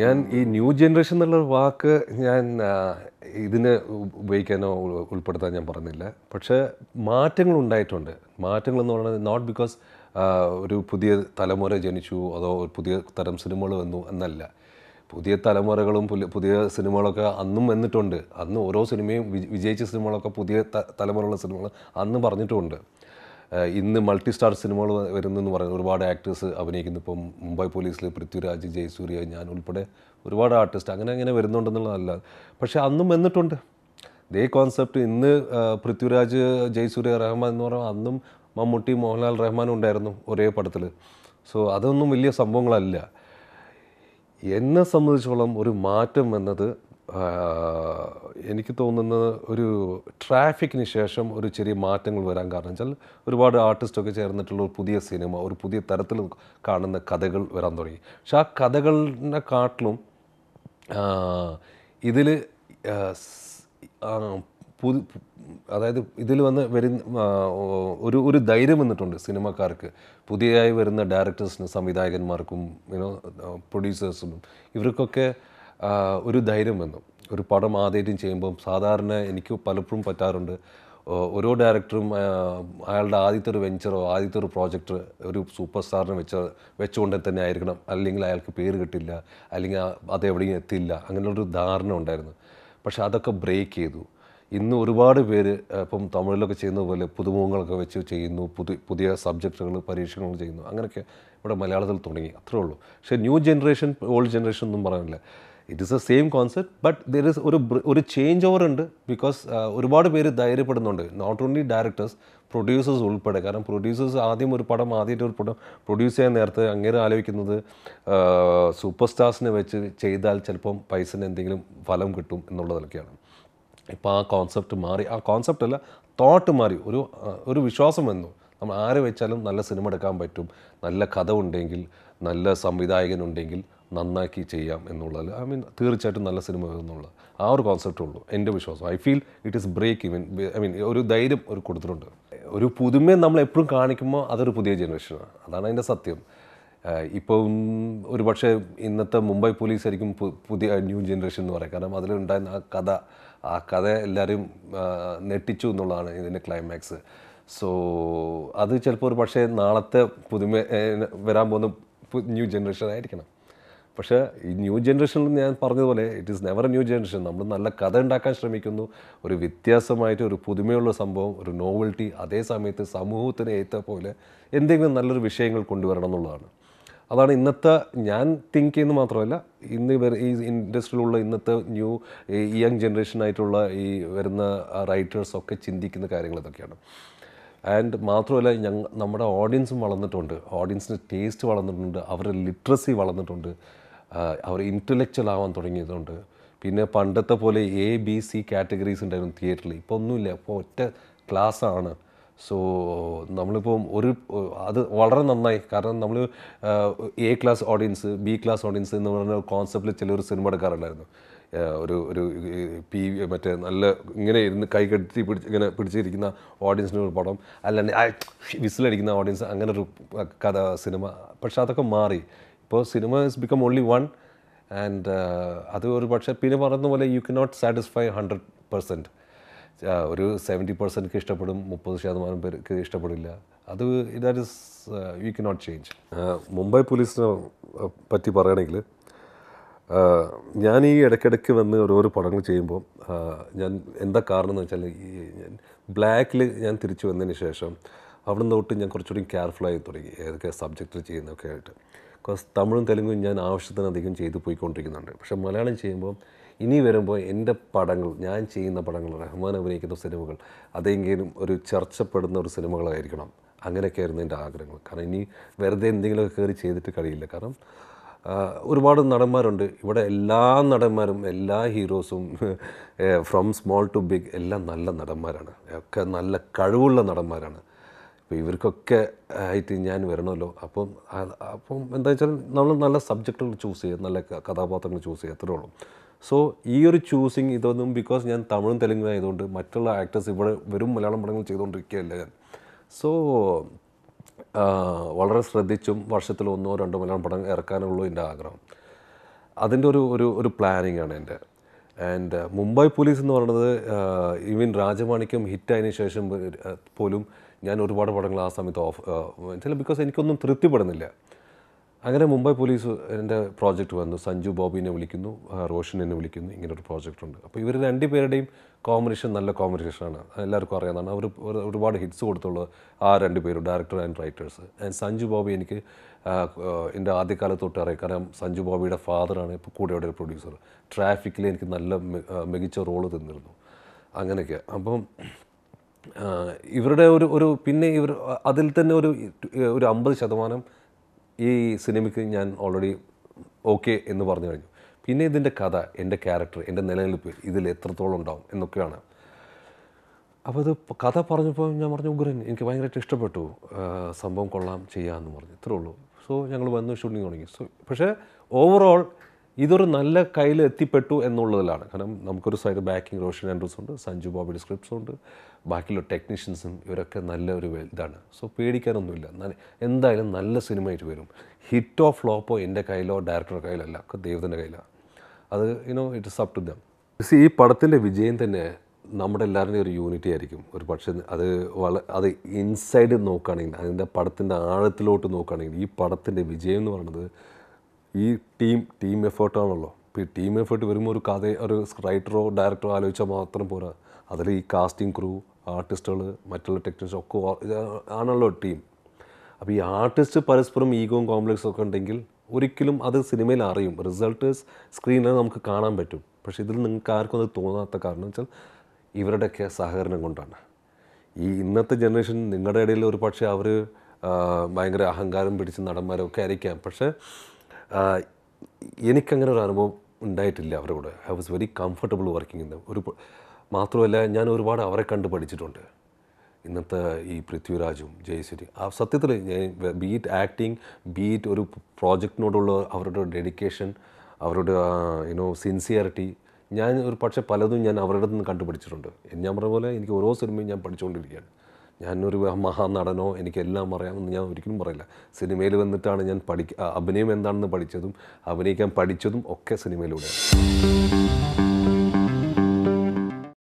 ഞാൻ ഈ new generation എന്നുള്ള വാക്ക് ഞാൻ ആ, ഇതിന് ഉ- ഉപയോഗിക്കാനോ ഉ- ഉൾപ്പെടുത്താൻ ഞാൻ പറഞ്ഞില്ല പക്ഷേ മാറ്റങ്ങൾ ഉണ്ടായിട്ടുണ്ട് മാറ്റങ്ങൾ എന്ന് പറയുന്നത് നോട്ട് ബിക്കോസ് ഒരു പുതിയ തലമുറ ജനിച്ചു അതോ ഒരു പുതിയ തരം സിനിമകൾ വന്നു എന്നല്ല പുതിയ തലമുറകളും പുല- പുതിയ സിനിമകളൊക്കെ അന്നും വന്നിട്ടുണ്ട് അന്ന് ഓരോ സിനിമയും വി- വിജയിച്ച സിനിമകളൊക്കെ പുതിയ ത- തലമുറയുള്ള സിനിമകൾ അന്ന് പറഞ്ഞിട്ടുമുണ്ട് ഏഹ് ഇന്ന് മൾട്ടി സ്റ്റാർ സിനിമകൾ വരുന്നെന്ന് പറയുന്നത് ഒരുപാട് ആക്ടേഴ്സ് അഭിനയിക്കുന്നു ഇപ്പം മുംബൈ പോലീസിൽ പൃഥ്വിരാജ് ജയസൂര്യ ഞാൻ ഉൾപ്പെടെ ഒരുപാട് ആർട്ടിസ്റ്റ് അങ്ങനെ അങ്ങനെ വരുന്നുണ്ടെന്നുള്ളതല്ല പക്ഷേ അന്നും വന്നിട്ടുണ്ട് ഇതേ കോൺസെപ്റ്റ് ഇന്ന് ഏഹ് പൃഥ്വിരാജ് ജയസൂര്യ റഹ്മാൻ എന്ന് പറയുമ്പോൾ അന്നും മമ്മൂട്ടി മോഹൻലാൽ റഹ്മാനും ഉണ്ടായിരുന്നു ഒരേ പടത്തിൽ സോ അതൊന്നും വലിയ സംഭവങ്ങളല്ല എന്നെ സംബന്ധിച്ചോളം ഒരു മാറ്റം എന്നത് ആ, എനിക്ക് തോന്നുന്നത് ഒരു ട്രാഫിക്കിന് ശേഷം ഒരു ചെറിയ മാറ്റങ്ങൾ വരാൻ കാരണം വെച്ചാൽ ഒരുപാട് ആർട്ടിസ്റ്റൊക്കെ ചേർന്നിട്ടുള്ള ഒരു പുതിയ സിനിമ ഒരു പുതിയ തരത്തിൽ കാണുന്ന കഥകൾ വരാൻ തുടങ്ങി പക്ഷെ ആ കഥകളിനെ കാട്ടിലും ഇതിൽ പുതു അതായത് ഇതിൽ വന്ന് വരുന്ന ആ, ഒരു ഒരു ധൈര്യം വന്നിട്ടുണ്ട് സിനിമക്കാർക്ക് പുതിയതായി വരുന്ന ഡയറക്ടേഴ്സിനും സംവിധായകന്മാർക്കും യുനോ പ്രൊഡ്യൂസേഴ്സിനും ഇവർക്കൊക്കെ ആ, ഒരു ധൈര്യം വന്നു ഒരു പടം ആദ്യമായിട്ടും ചെയ്യുമ്പം സാധാരണ എനിക്ക് പലപ്പോഴും പറ്റാറുണ്ട് ഓ- ഓരോ ഡയറക്ടറും ആ, അയാളുടെ ആദ്യത്തെ ഒരു വെഞ്ചറോ ആദ്യത്തെ ഒരു പ്രോജക്റ്റ് ഒരു സൂപ്പർ സ്റ്റാറിനെ വെച്ച വെച്ചുകൊണ്ട് തന്നെ ആയിരിക്കണം അല്ലെങ്കിൽ അയാൾക്ക് പേര് കിട്ടില്ല അല്ലെങ്കിൽ ആ- അത് എവിടെയും എത്തില്ല അങ്ങനെയുള്ളൊരു ധാരണ ഉണ്ടായിരുന്നു പക്ഷെ അതൊക്കെ ബ്രേക്ക് ചെയ്തു ഇന്ന് ഒരുപാട് പേര് ആ, ഇപ്പം തമിഴിലൊക്കെ ചെയ്യുന്ന പോലെ പുതുമുഖങ്ങളൊക്കെ വെച്ച് ചെയ്യുന്നു പുതിയ പുതിയ സബ്ജക്റ്റുകൾ പരീക്ഷണങ്ങൾ ചെയ്യുന്നു അങ്ങനെയൊക്കെ ഇവിടെ മലയാളത്തിൽ തുടങ്ങി അത്രേ ഉള്ളൂ പക്ഷേ ന്യൂ ജനറേഷൻ ഓൾഡ് ജനറേഷൻ ഒന്നും പറയാനില്ല it is a same concept but there is ഒരു ബ്ര- ഒരു ചേഞ്ച് ഓവർ ഉണ്ട് ബിക്കോസ് ഒരുപാട് പേര് ധൈര്യപ്പെടുന്നുണ്ട് നോട്ട് ഓൺലി ഡയറക്ടേഴ്സ് പ്രൊഡ്യൂസേഴ്സ് ഉൾപ്പെടെ കാരണം പ്രൊഡ്യൂസേഴ്സ് ആദ്യം ഒരു പടം ആദ്യമായിട്ട് ഒരു പടം പ്രൊഡ്യൂസ് ചെയ്യാൻ നേരത്തെ അങ്ങേരെ ആലോചിക്കുന്നത് സൂപ്പർ സ്റ്റാർസിനെ വെച്ച് ചെയ്താൽ ചിലപ്പം പൈസന് എന്തെങ്കിലും ഫലം കിട്ടും എന്നുള്ളതൊക്കെയാണ് ഇപ്പോൾ ആ കോൺസെപ്റ്റ് മാറി ആ കോൺസെപ്റ്റ് അല്ല തോട്ട് മാറി ഒരു ആ, ഒരു വിശ്വാസം വന്നു നമ്മൾ ആരെ വെച്ചാലും നല്ല സിനിമ എടുക്കാൻ പറ്റും നല്ല കഥ ഉണ്ടെങ്കിൽ നല്ല സംവിധായകനുണ്ടെങ്കിൽ നന്നാക്കി ചെയ്യാം എന്നുള്ളത് ഐ മീൻ തീർച്ചയായിട്ടും നല്ല സിനിമ എന്നുള്ളത് ആ ഒരു കോൺസെപ്റ്റേ ഉള്ളൂ എൻ്റെ വിശ്വാസം I feel it is break even I mean ഒരു ധൈര്യം ഒരു കൊടുത്തിട്ടുണ്ട് ഒരു പുതുമയെ നമ്മൾ എപ്പോഴും കാണിക്കുമ്പോൾ അതൊരു പുതിയ ജനറേഷനാണ് അതാണ് അതിൻ്റെ സത്യം ആഹ് ഇപ്പം ഒരു പക്ഷേ ഇന്നത്തെ മുംബൈ പോലീസ് ആയിരിക്കും പു- പുതിയ ന്യൂ ജനറേഷൻ എന്ന് പറയാം കാരണം അതിലുണ്ടായിരുന്ന ആ കഥ ആ കഥ എല്ലാവരും ആഹ് നെട്ടിച്ചു എന്നുള്ളതാണ് ഇതിൻ്റെ ക്ലൈമാക്സ് സോ അത് ചിലപ്പോൾ ഒരു പക്ഷേ നാളത്തെ പുതുമ ഏഹ് വരാൻ പോകുന്ന പു- ന്യൂ ജനറേഷൻ ആയിരിക്കണം പക്ഷേ ഈ ന്യൂ ജനറേഷനിൽ ഞാൻ പറഞ്ഞതുപോലെ it is never a new generation നമ്മൾ നല്ല കഥ ഉണ്ടാക്കാൻ ശ്രമിക്കുന്നു ഒരു വ്യത്യാസമായിട്ട് ഒരു പുതുമയുള്ള സംഭവം ഒരു നോവൽറ്റി അതേ സമയത്ത് സമൂഹത്തിന് ഏത്ത പോലെ എന്തെങ്കിലും നല്ലൊരു വിഷയങ്ങൾ കൊണ്ടുവരണം എന്നുള്ളതാണ് അതാണ് ഇന്നത്തെ ഞാൻ തിങ്ക് ചെയ്യുന്നത് മാത്രമല്ല ഇന്ന് വര- ഈ ഇൻഡസ്ട്രിയിലുള്ള ഇന്നത്തെ ന്യൂ ഈ യങ് ജനറേഷനായിട്ടുള്ള ഈ വരുന്ന റൈറ്റേഴ്സൊക്കെ ചിന്തിക്കുന്ന കാര്യങ്ങൾ ഇതൊക്കെയാണ് ആൻഡ് മാത്രമല്ല ഞങ്ങൾ നമ്മുടെ ഓഡിയൻസും വളർന്നിട്ടുണ്ട് ഓഡിയൻസിന് ടേസ്റ്റ് വളർന്നിട്ടുണ്ട് അവരുടെ ലിറ്ററസി വളർന്നിട്ടുണ്ട് ആ, അവർ ഇൻ്റലക്ച്വൽ ആവാൻ തുടങ്ങിയതുണ്ട് പിന്നെ പണ്ടത്തെ പോലെ എ ബി സി കാറ്റഗറീസ് ഉണ്ടായിരുന്നു തിയേറ്ററിൽ ഇപ്പോൾ ഒന്നുമില്ല ഇപ്പോൾ ഒറ്റ ക്ലാസ്സാണ് സോ നമ്മളിപ്പം ഒരു അത് വളരെ നന്നായി കാരണം നമ്മൾ A class audience B class audience എന്ന് പറയുന്ന കോൺസെപ്റ്റിൽ ചിലർ സിനിമ എടുക്കാറുണ്ടായിരുന്നു ആ, ഒരു ഒരു പി മറ്റേ നല്ല ഇങ്ങനെ ഇരുന്ന് കൈ കെട്ടി പിടിച്ച് ഇങ്ങനെ പിടിച്ചിരിക്കുന്ന ഓഡിയൻസിന് ഒരു പടം അല്ലാണ്ട് ആ വിസിലടിക്കുന്ന ഓഡിയൻസ് അങ്ങനെ ഒരു കഥ സിനിമ പക്ഷെ അതൊക്കെ മാറി ഇപ്പോൾ cinema is become only one and അത് ഒരു പക്ഷേ പിന്നെ പറയുന്ന പോലെ you can not satisfy hundred percent ഒരു സെവൻറ്റി പെർസെൻറ്റ് ഇഷ്ടപ്പെടും മുപ്പത് ശതമാനം പേർക്ക് ഇഷ്ടപ്പെടില്ല അത് that is you can not change Mumbai പോലീസിനെ പറ്റി പറയുകയാണെങ്കിൽ ആഹ് ഞാൻ ഈ ഇടയ്ക്കിടയ്ക്ക് വന്ന് ഓരോരോ പടങ്ങൾ ചെയ്യുമ്പോൾ ആഹ് ഞാൻ എന്താ കാരണം എന്ന് വെച്ചാൽ ഈ ഞാൻ ബ്ലാക്കിൽ ഞാൻ തിരിച്ചു വന്നതിന് ശേഷം അവിടെ നിന്ന് തൊട്ട് ഞാൻ കുറച്ചുകൂടി കെയർഫുൾ ആയി തുടങ്ങി ഏതൊക്കെ സബ്ജക്റ്റ് ചെയ്യുന്നതൊക്കെ ആയിട്ട് ബിക്കോസ് തമിഴും തെലുങ്കും ഞാൻ ആവശ്യത്തിനധികം ചെയ്തു പോയിക്കൊണ്ടിരിക്കുന്നുണ്ട് പക്ഷെ മലയാളം ചെയ്യുമ്പോൾ ഇനി വരുമ്പോൾ എൻ്റെ പടങ്ങൾ ഞാൻ ചെയ്യുന്ന പടങ്ങൾ റഹ്മാൻ അഭിനയിക്കുന്ന സിനിമകൾ അതെങ്കിലും ഒരു ചർച്ചപ്പെടുന്ന ഒരു സിനിമകളായിരിക്കണം അങ്ങനെയൊക്കെയായിരുന്നു എൻ്റെ ആഗ്രഹങ്ങൾ കാരണം ഇനി വെറുതെ എന്തെങ്കിലുമൊക്കെ കയറി ചെയ്തിട്ട് കഴിയില്ല കാരണം ആഹ് ഒരുപാട് നടന്മാരുണ്ട് ഇവിടെ എല്ലാ നടന്മാരും എല്ലാ ഹീറോസും ഫ്രം സ്മോൾ ടു ബിഗ് എല്ലാം നല്ല നടന്മാരാണ് ഒക്കെ നല്ല കഴിവുള്ള നടന്മാരാണ് അപ്പോൾ ഇവർക്കൊക്കെ ആയിട്ട് ഞാൻ വരണമല്ലോ അപ്പം അത് അപ്പം എന്താ വെച്ചാൽ നമ്മൾ നല്ല സബ്ജക്റ്റുകൾ ചൂസ് ചെയ്യുക നല്ല ക- കഥാപാത്രങ്ങൾ ചൂസ് ചെയ്യുക അത്രേ ഉള്ളൂ സോ ഈ ഒരു ചൂസിങ് ഇതൊന്നും ബിക്കോസ് ഞാൻ തമിഴും തെലുങ്കും ആയതുകൊണ്ട് മറ്റുള്ള ആക്ടേഴ്സ് ഇവിടെ വെറും മലയാളം പടങ്ങൾ ചെയ്തുകൊണ്ടിരിക്കുകയല്ല ഞാൻ സോ ആ, വളരെ ശ്രദ്ധിച്ചും വർഷത്തിൽ ഒന്നോ രണ്ടോ മലയാളം പടം ഇറക്കാനുള്ളൂ എൻ്റെ ആഗ്രഹം അതിൻ്റെ ഒരു ഒരു ഒരു പ്ലാനിങ് ആണ് എൻ്റെ ആൻഡ് മുംബൈ പോലീസ് എന്ന് പറയുന്നത് ഈവൻ രാജമാണിക്യം ഹിറ്റായതിനു ശേഷം ആ, പോലും ഞാൻ ഒരുപാട് പടങ്ങൾ ആ സമയത്ത് ഓഫ് ചില ബിക്കോസ് എനിക്കൊന്നും തൃപ്തിപ്പെടുന്നില്ല അങ്ങനെ മുംബൈ പോലീസ് എൻ്റെ പ്രോജക്റ്റ് വന്നു സഞ്ജു ബോബിനെ വിളിക്കുന്നു ആ, റോഷനെ വിളിക്കുന്നു ഇങ്ങനെ ഒരു പ്രോജക്റ്റ് ഉണ്ട് അപ്പോൾ ഇവർ രണ്ടുപേരുടെയും കോമ്പിനേഷൻ നല്ല കോമ്പിനേഷനാണ് എല്ലാവർക്കും അറിയാവുന്നതാണ് അവർ ഒരു- ഒരുപാട് ഹിറ്റ്സ് കൊടുത്തുള്ള ആ രണ്ട് പേരും director and writers and Sanju Bobby എനിക്ക് ആ, ആ, എൻ്റെ ആദ്യകാലത്ത് തൊട്ട് അറിയാം കാരണം സഞ്ജു ബോബിയുടെ ഫാദറാണ് ഇപ്പോൾ കൂടെയുടെ ഒരു പ്രൊഡ്യൂസർ ട്രാഫിക്കിൽ എനിക്ക് നല്ല മി- ആ, മികച്ച റോള് തന്നിരുന്നു അങ്ങനെയൊക്കെ അപ്പം ആ, ഇവരുടെ ഒരു ഒരു പിന്നെ ഇവർ അതിൽ തന്നെ ഒരു ഒരു അമ്പത് ശതമാനം ഈ സിനിമയ്ക്ക് ഞാൻ ഓൾറെഡി ഓക്കെ എന്ന് പറഞ്ഞു കഴിഞ്ഞു പിന്നെ ഇതിൻ്റെ കഥ എൻ്റെ ക്യാരക്ടർ എൻ്റെ നിലനിൽപ്പ് ഇതിൽ എത്രത്തോളം ഉണ്ടാവും എന്നൊക്കെയാണ് അപ്പോൾ ഇത് കഥ പറഞ്ഞപ്പോൾ ഞാൻ പറഞ്ഞു ഉഗ്രൻ എനിക്ക് ഭയങ്കരമായിട്ട് ഇഷ്ടപ്പെട്ടു ആ, സംഭവം കൊള്ളാം ചെയ്യാമെന്ന് പറഞ്ഞു ഇത്രേ ഉള്ളൂ സോ ഞങ്ങൾ വന്ന് ഷൂട്ടിങ് തുടങ്ങി സോ പക്ഷേ ഓവറോൾ ഇതൊരു നല്ല കയ്യിൽ എത്തിപ്പെട്ടു എന്നുള്ളതിലാണ് കാരണം നമുക്കൊരു സൈഡ് ബാക്കിംഗ് റോഷൻ ആൻഡ്രൂസ് ഉണ്ട് സഞ്ജു ബോബിയുടെ സ്ക്രിപ്റ്റ്സ് ഉണ്ട് ബാക്കിയുള്ള ടെക്നീഷ്യൻസും ഇവരൊക്കെ നല്ല ഒരു വെ- ഇതാണ് സോ പേടിക്കാനൊന്നുമില്ല നല്ല- എന്തായാലും നല്ല സിനിമയായിട്ട് വരും ഹിറ്റോ ഫ്ലോപ്പോ എൻ്റെ കയ്യിലോ ഡയറക്ടറുടെ കയ്യിലല്ല ഒക്കെ ദൈവത്തിൻ്റെ കയ്യിലാണ് അത് you know it is up to them ഈ പടത്തിൻ്റെ വിജയം തന്നെ നമ്മുടെ എല്ലാവരുടെയും ഒരു യൂണിറ്റി ആയിരിക്കും ഒരു പക്ഷേ അത് വള അത് ഇൻസൈഡ് നോക്കുകയാണെങ്കിൽ അതിൻ്റെ പടത്തിൻ്റെ ആഴത്തിലോട്ട് നോക്കുകയാണെങ്കിൽ ഈ പടത്തിൻ്റെ വിജയം എന്ന് പറയുന്നത് ഈ ടീം ടീം എഫേർട്ടാണല്ലോ ഇപ്പോൾ ഈ ടീം എഫേർട്ട് വരുമ്പോൾ ഒരു കഥ ഒരു റൈറ്ററോ ഡയറക്ടറോ ആലോചിച്ചാൽ മാത്രം പോരാ അതിൽ ഈ കാസ്റ്റിംഗ് ക്രൂ ആർട്ടിസ്റ്റുകൾ മറ്റുള്ള ടെക്നീഷ്യൻസ് ഒക്കെ ഓ- ഇത് ആണല്ലോ ടീം അപ്പോൾ ഈ ആർട്ടിസ്റ്റ് പരസ്പരം ഈഗോയും കോംപ്ലക്സും ഒക്കെ ഉണ്ടെങ്കിൽ ഒരിക്കലും അത് സിനിമയിൽ അറിയും റിസൾട്ട് സ്ക്രീനിൽ നമുക്ക് കാണാൻ പറ്റും പക്ഷേ ഇതിൽ നിങ്ങൾക്ക് ആർക്കും അത് തോന്നാത്ത കാരണം വെച്ചാൽ ഇവരുടെയൊക്കെ സഹകരണം കൊണ്ടാണ് ഈ ഇന്നത്തെ ജനറേഷൻ നിങ്ങളുടെ ഇടയിൽ ഒരു പക്ഷേ അവർ ഭയങ്കര അഹങ്കാരം പിടിച്ച നടന്മാരൊക്കെ ആയിരിക്കാം പക്ഷേ ആ, എനിക്കങ്ങനെ ഒരു അനുഭവം ഉണ്ടായിട്ടില്ല അവരുടെ കൂടെ I was very comfortable working in ഒരു പ- മാത്രമല്ല ഞാൻ ഒരുപാട് അവരെ കണ്ട് പഠിച്ചിട്ടുണ്ട് ഇന്നത്തെ ഈ പൃഥ്വിരാജും ജയശ്രീ ആ സത്യത്തിൽ ബീറ്റ് ആക്ടിങ് ബീറ്റ് ഒരു പ്രോജക്റ്റിനോടുള്ള അവരുടെ ഡെഡിക്കേഷൻ അവരുടെ യുനോ സിൻസിയറിറ്റി ഞാൻ ഒരു പക്ഷേ പലതും ഞാൻ അവരുടെ നിന്ന് കണ്ടുപിടിച്ചിട്ടുണ്ട് ഞാൻ പറഞ്ഞ പോലെ എനിക്ക് ഓരോ സിനിമയും ഞാൻ പഠിച്ചുകൊണ്ടിരിക്കുകയാണ് ഞാനൊരു മഹാനടനോ എനിക്കെല്ലാം അറിയാമെന്ന് ഞാൻ ഒരിക്കലും പറയില്ല സിനിമയിൽ വന്നിട്ടാണ് ഞാൻ പഠിക്ക അഭിനയം എന്താണെന്ന് പഠിച്ചതും അഭിനയിക്കാൻ പഠിച്ചതും ഒക്കെ സിനിമയിലൂടെയാണ്